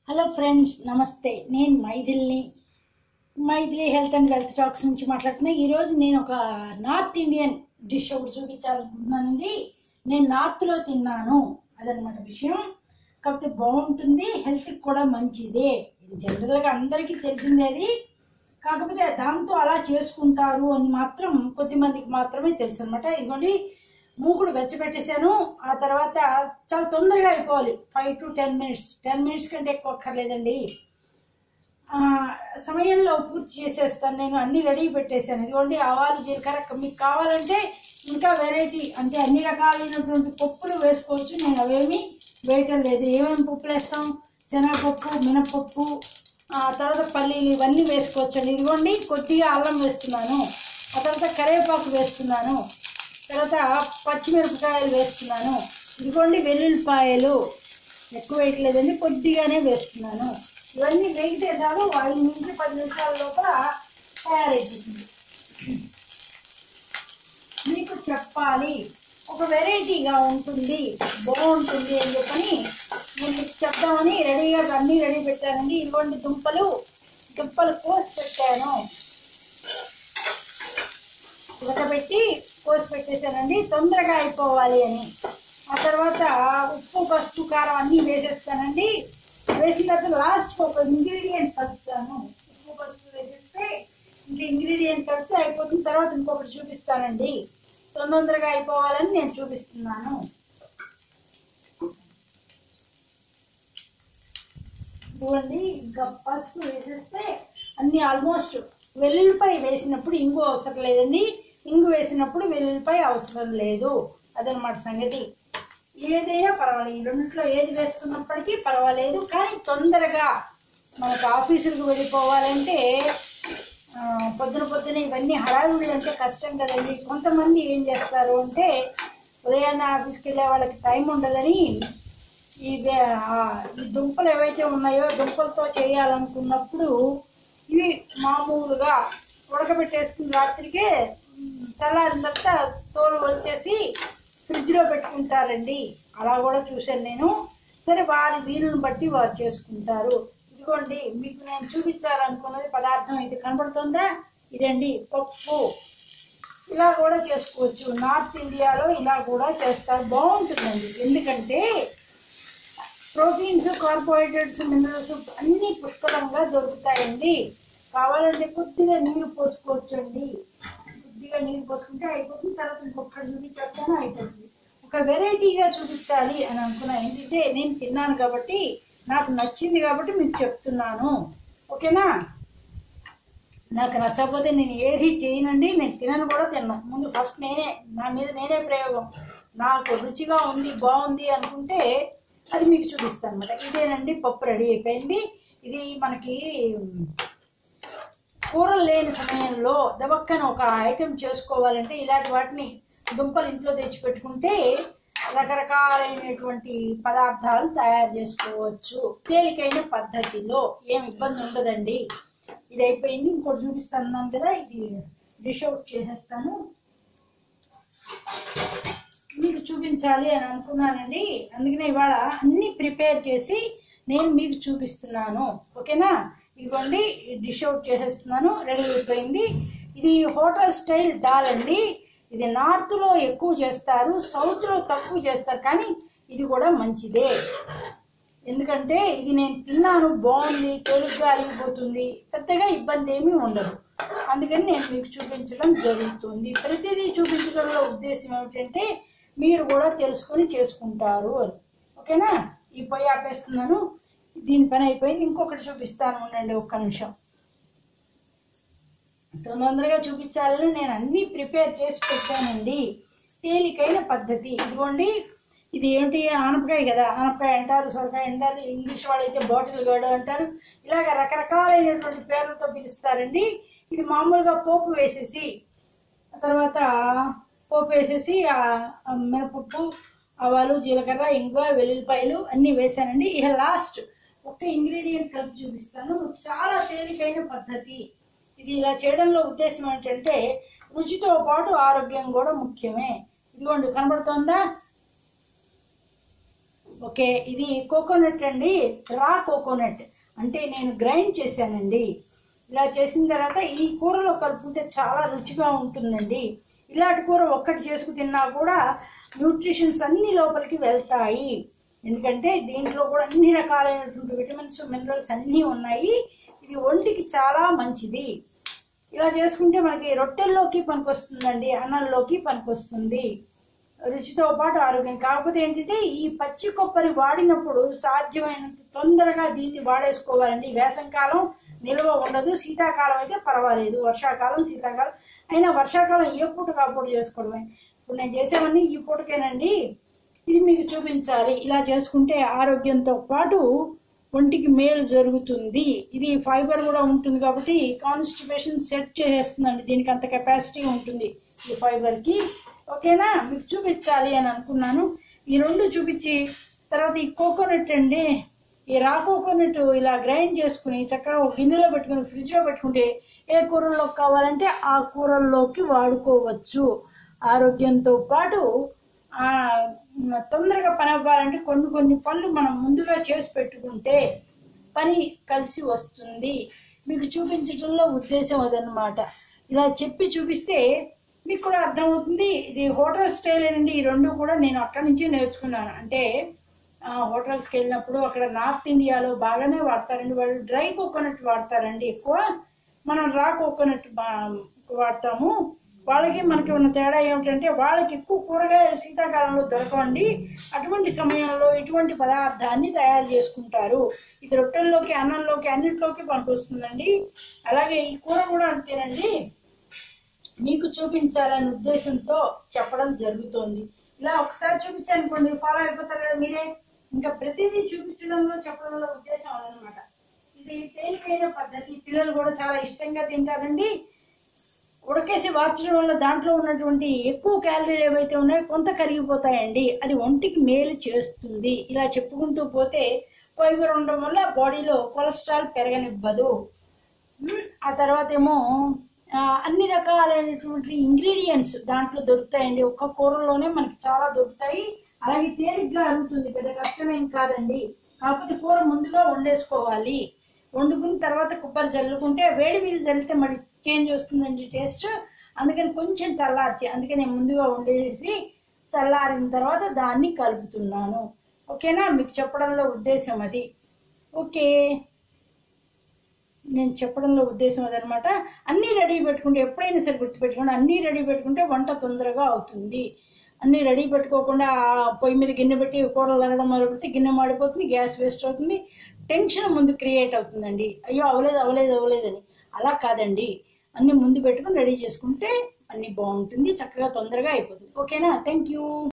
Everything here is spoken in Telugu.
హలో ఫ్రెండ్స్ నమస్తే నేను మైథిల్ని Maithili health and wealth talks నుంచి మాట్లాడుతున్నా ఈరోజు నేను ఒక నార్త్ ఇండియన్ డిష్ ఒకటి చూపించాలనుకుంటున్నానండి నేను నార్త్లో తిన్నాను అదనమాట విషయం కాకపోతే బాగుంటుంది హెల్త్కి కూడా మంచిదే ఇది జనరల్గా అందరికీ తెలిసిందే అది కాకపోతే దాంతో అలా చేసుకుంటారు అని మాత్రం కొద్దిమందికి మాత్రమే తెలుసు అనమాట ఇదిగోండి మూకుడు వెచ్చబెట్టేశాను ఆ తర్వాత చాలా తొందరగా అయిపోవాలి five to ten minutes ten minutes కంటే ఎక్కువ అక్కర్లేదండి ఆ, సమయంలో పూర్తి చేసేస్తాను నేను అన్ని రెడీ పెట్టేశాను ఇదిగోండి ఆవాలు జీలకర్ర మీకు కావాలంటే ఇంకా వెరైటీ అంటే అన్ని రకాలైనటువంటి పప్పులు వేసుకోవచ్చు నేను అవేమి వేయటం లేదు ఏమేమి పప్పులు వేస్తాం శనగపప్పు మినపప్పు ఆ తర్వాత పల్లీలు ఇవన్నీ వేసుకోవచ్చు అండి ఇదిగోండి కొద్దిగా అల్లం వేస్తున్నాను ఆ తర్వాత కరివేపాకు వేస్తున్నాను తర్వాత పచ్చిమిరపకాయలు వేస్తున్నాను ఇదిగోండి వెల్లుల్లిపాయలు ఎక్కువ వేయట్లేదండి కొద్దిగానే వేస్తున్నాను ఇవన్నీ వేగితే చాలు ఐదు నుంచి పది నిమిషాల లోపల తయారైపోతుంది మీకు చెప్పాలి ఒక వెరైటీగా ఉంటుంది బాగుంటుంది అని చెప్పని నేను మీకు చెప్దామని రెడీగా అన్నీ రెడీ పెట్టానండి ఇదిగోండి దుంపలు దుంపలు కోసి పెట్టాను ఉడకబెట్టి కోసి పెట్టేశానండి తొందరగా అయిపోవాలి అని ఆ తర్వాత ఉప్పు పసుపు కారం అన్నీ వేసేస్తానండి వేసిన తర్వాత లాస్ట్ ఒక ఇంగ్రీడియంట్ కలుపుతాను ఉప్పు పసుపు వేసేస్తే ఇంకా ఇంగ్రీడియంట్ కలిపితే అయిపోతుంది తర్వాత ఇంకొకటి చూపిస్తానండి తొందరగా అయిపోవాలని నేను చూపిస్తున్నాను ఇదిగోండి ఇంకా పసుపు వేసేస్తే అన్ని ఆల్మోస్ట్ వెల్లుల్లిపాయ వేసినప్పుడు ఇంగు అవసరం లేదండి ఇంగు వేసినప్పుడు వెల్లుల్లిపాయ అవసరం లేదు అదనమాట సంగతి ఏదైనా పర్వాలేదు ఈ రెండిట్లో ఏది వేసుకున్నప్పటికీ పర్వాలేదు కానీ తొందరగా మనకు ఆఫీసులకు వెళ్ళిపోవాలంటే ఆ, పొద్దున పొద్దున ఇవన్నీ హడావిడి అంటే కష్టం కదండి కొంతమంది ఏం చేస్తారు అంటే ఉదయాన్నే ఆఫీస్కి వెళ్ళే వాళ్ళకి టైం ఉండదని ఈ వే- ఆ, ఈ దుంపలు ఏవైతే ఉన్నాయో దుంపలతో చేయాలనుకున్నప్పుడు ఇవి మామూలుగా ఉడకబెట్టేసుకుని రాత్రికే మ్, చల్లారిన తర్వాత తోలు వచ్చేసి ఫ్రిడ్జ్లో పెట్టుకుంటారండి అలా కూడా చూశాను నేను సరే వారి వీలుని బట్టి వారు చేసుకుంటారు ఇదిగోండి మీకు నేను చూపించాలనుకున్నది పదార్థం ఇది కనబడుతుందా ఇదండి పప్పు ఇలా కూడా చేసుకోవచ్చు నార్త్ ఇండియాలో ఇలా కూడా చేస్తారు బాగుంటుందండి ఎందుకంటే ప్రోటీన్స్ కార్బోహైడ్రేట్స్ మినరల్స్ అన్ని పుష్కలంగా దొరుకుతాయండి కావాలంటే కొద్దిగా నీరు పోసుకోవచ్చు అండి కొద్దిగా నీరు పోసుకుంటే అయిపోతుంది తర్వాత ఇంకొకటి చూపించేస్తాను అయిపోతుంది ఒక వెరైటీగా చూపించాలి అని అనుకున్నా ఏంటంటే నేను తిన్నాను కాబట్టి నాకు నచ్చింది కాబట్టి మీకు చెప్తున్నాను ఓకేనా నాకు నచ్చకపోతే నేను ఏది చేయనండి నేను తినను కూడా తిన్నాను ముందు ఫస్ట్ నేనే నా మీద నేనే ప్రయోగం నాకు రుచిగా ఉంది బాగుంది అనుకుంటే అది మీకు చూపిస్తాను అనమాట ఇదేనండి పప్పు రెడీ అయిపోయింది ఇది మనకి కూరలు లేని సమయంలో దబక్కన ఒక ఐటెం చేసుకోవాలంటే ఇలాంటి వాటిని దుంపలు ఇంట్లో తెచ్చి పెట్టుకుంటే రకరకాలైనటువంటి పదార్థాలు తయారు చేసుకోవచ్చు తేలికైన పద్ధతిలో ఏం ఇబ్బంది ఉండదండి ఇది అయిపోయింది ఇంకోటి చూపిస్తాను కదా ఇది డిష్ అవుట్ చేసేస్తాను మీకు చూపించాలి అని అనుకున్నానండి అందుకనే ఇవాళ అన్ని ప్రిపేర్ చేసి నేను మీకు చూపిస్తున్నాను ఓకేనా ఇదిగోండి డిష్ అవుట్ చేసేస్తున్నాను రెడీ అయిపోయింది ఇది హోటల్ స్టైల్ దాల్ అండి ఇది నార్త్లో ఎక్కువ చేస్తారు సౌత్లో తక్కువ చేస్తారు కానీ ఇది కూడా మంచిదే ఎందుకంటే ఇది నేను తిన్నాను బాగుంది తేలిగ్గా అరిగిపోతుంది పెద్దగా ఇబ్బంది ఏమీ ఉండదు అందుకని నేను మీకు చూపించడం జరుగుతుంది ప్రతిదీ చూపించడంలో ఉద్దేశం ఏమిటంటే మీరు కూడా తెలుసుకొని చేసుకుంటారు అని ఓకేనా ఈ పొయ్యి ఆపేస్తున్నాను దీని పని అయిపోయింది ఇంకొకటి చూపిస్తాను ఉండండి ఒక్క నిమిషం తొందరగా చూపించాలని నేను అన్నీ ప్రిపేర్ చేసి పెట్టానండి తేలికైన పద్ధతి ఇదిగోండి ఇది ఏమిటి ఆనపకాయ కదా ఆనపకాయ అంటారు సొరకాయ అంటారు ఇంగ్లీష్ వాళ్ళైతే బాటిల్ గార్డ్ అంటారు ఇలాగ రకరకాలైనటువంటి పేర్లతో పిలుస్తారండి ఇది మామూలుగా పోపు వేసేసి ఆ తర్వాత పోపు వేసేసి ఆ ఆ మినపప్పు ఆవాలు జీలకర్ర ఇంగువ వెల్లుల్లిపాయలు అన్నీ వేసానండి ఇక లాస్ట్ ఒక్క ఇంగ్రీడియంట్ కలిపి చూపిస్తాను చాలా తేలికైన పద్ధతి ఇది ఇలా చేయడంలో ఉద్దేశం ఏంటంటే రుచితో పాటు ఆరోగ్యం కూడా ముఖ్యమే ఇదిగోండి కనబడుతోందా ఓకే ఇది కోకోనట్ అండి రా కోకోనట్ అంటే నేను గ్రైండ్ చేశానండి ఇలా చేసిన తర్వాత ఈ కూరలో కలుపుకుంటే చాలా రుచిగా ఉంటుందండి ఇలాంటి కూర ఒక్కటి చేసుకు తిన్నా కూడా న్యూట్రిషన్స్ అన్ని లోపలికి వెళ్తాయి ఎందుకంటే దీంట్లో కూడా అన్ని రకాలైనటువంటి విటమిన్స్ మినరల్స్ అన్నీ ఉన్నాయి ఇది ఒంటికి చాలా మంచిది ఇలా చేసుకుంటే మనకి రొట్టెల్లోకి పనికొస్తుందండి అన్నంలోకి పనికొస్తుంది రుచితో పాటు ఆరోగ్యం కాకపోతే ఏంటంటే ఈ పచ్చి కొబ్బరి వాడినప్పుడు సాధ్యమైనంత తొందరగా దీన్ని వాడేసుకోవాలండి వేసంకాలం నిల్వ ఉండదు శీతాకాలం అయితే పర్వాలేదు వర్షాకాలం శీతాకాలం అయినా వర్షాకాలం ఏ పూట కాపూట చేసుకోవడమే ఇప్పుడు నేను చేసేవన్నీ ఈ పూటకేనండి ఇది మీకు చూపించాలి ఇలా చేసుకుంటే ఆరోగ్యంతో పాటు ఒంటికి మేలు జరుగుతుంది ఇది ఫైబర్ కూడా ఉంటుంది కాబట్టి కాన్స్టిపేషన్ సెట్ చేసేస్తుందండి దీనికి అంత కెపాసిటీ ఉంటుంది ఈ ఫైబర్కి ఓకేనా మీకు చూపించాలి అని అనుకున్నాను ఈ రెండు చూపించి తర్వాత ఈ కోకోనట్ అండి ఈ రా కోకోనట్ ఇలా గ్రైండ్ చేసుకుని చక్కగా ఒక గిన్నెలో పెట్టుకుని ఫ్రిడ్జ్లో పెట్టుకుంటే ఏ కూరల్లో కావాలంటే ఆ కూరల్లోకి వాడుకోవచ్చు ఆరోగ్యంతో పాటు ఆ, తొందరగా పని అవ్వాలంటే కొన్ని కొన్ని పనులు మనం ముందుగా చేసి పెట్టుకుంటే పని కలిసి వస్తుంది మీకు చూపించడంలో ఉద్దేశం అదనమాట ఇలా చెప్పి చూపిస్తే మీకు కూడా అర్థమవుతుంది ఇది హోటల్ స్టైల్ అండి ఈ రెండు కూడా నేను అక్కడి నుంచి నేర్చుకున్నాను అంటే ఆ, హోటల్స్కి వెళ్ళినప్పుడు అక్కడ నార్త్ ఇండియాలో బాగానే వాడతారండి వాళ్ళు డ్రై కోకోనట్ వాడతారండి ఎక్కువ మనం రా కోకోనట్ బా- వాడతాము వాళ్ళకి మనకి ఉన్న తేడా ఏమిటంటే వాళ్ళకి ఎక్కువ కూరగాయలు శీతాకాలంలో దొరకండి అటువంటి సమయంలో ఇటువంటి పదార్థాన్ని తయారు చేసుకుంటారు ఇది రొట్టెల్లోకి అన్నంలోకి అన్నింటిలోకి పనికొస్తుందండి అలాగే ఈ కూర కూడా అంతేనండి మీకు చూపించాలనే ఉద్దేశంతో చెప్పడం జరుగుతోంది ఇలా ఒకసారి చూపించానుకోండి ఫాలో అయిపోతారు కదా మీరే ఇంకా ప్రతిదీ చూపించడంలో చెప్పడంలో ఉద్దేశం అదనమాట ఇది తేలికైన పద్ధతి పిల్లలు కూడా చాలా ఇష్టంగా తింటారండి ఉడకేసి వార్చడం వల్ల దాంట్లో ఉన్నటువంటి ఎక్కువ క్యాలరీలు ఏవైతే ఉన్నాయో కొంత కరిగిపోతాయండి అది ఒంటికి మేలు చేస్తుంది ఇలా చెప్పుకుంటూ పోతే ఫైబర్ ఉండడం వల్ల బాడీలో కొలెస్ట్రాల్ పెరగనివ్వదు మ్మ్. ఆ తర్వాత ఏమో ఆ, అన్ని రకాలైనటువంటి ఇంగ్రీడియంట్స్ దాంట్లో దొరుకుతాయండి ఒక్క కూరలోనే మనకి చాలా దొరుకుతాయి అలాగే తేలిగ్గా అరుగుతుంది పెద్ద కష్టమేం కాదండి కాకపోతే కూర ముందుగా వండేసుకోవాలి వండుకున్న తర్వాత కొబ్బరి చల్లుకుంటే వేడి మీద చల్లితే మరి చేంజ్ వస్తుందండి టేస్ట్ అందుకని కొంచెం చల్లార్చి అందుకే నేను ముందుగా వండేసి చల్లారిన తర్వాత దాన్ని కలుపుతున్నాను ఓకేనా మీకు చెప్పడంలో ఉద్దేశం అది ఓకే నేను చెప్పడంలో ఉద్దేశం అదనమాట అన్నీ రెడీ పెట్టుకుంటే ఎప్పుడైనా సరే గుర్తుపెట్టుకోండి అన్నీ రెడీ పెట్టుకుంటే వంట తొందరగా అవుతుంది అన్నీ రెడీ పెట్టుకోకుండా ఆ పొయ్యి మీద గిన్నె పెట్టి కూరలు తరగడం మొదలు పెడితే గిన్నె మాడిపోతుంది గ్యాస్ వేస్ట్ అవుతుంది టెన్షన్ ముందు క్రియేట్ అవుతుందండి అయ్యో అవ్వలేదు అవ్వలేదు అవ్వలేదని అలా కాదండి అన్నీ ముందు పెట్టుకుని రెడీ చేసుకుంటే అన్నీ బాగుంటుంది చక్కగా తొందరగా అయిపోతుంది ఓకేనా థ్యాంక్ యూ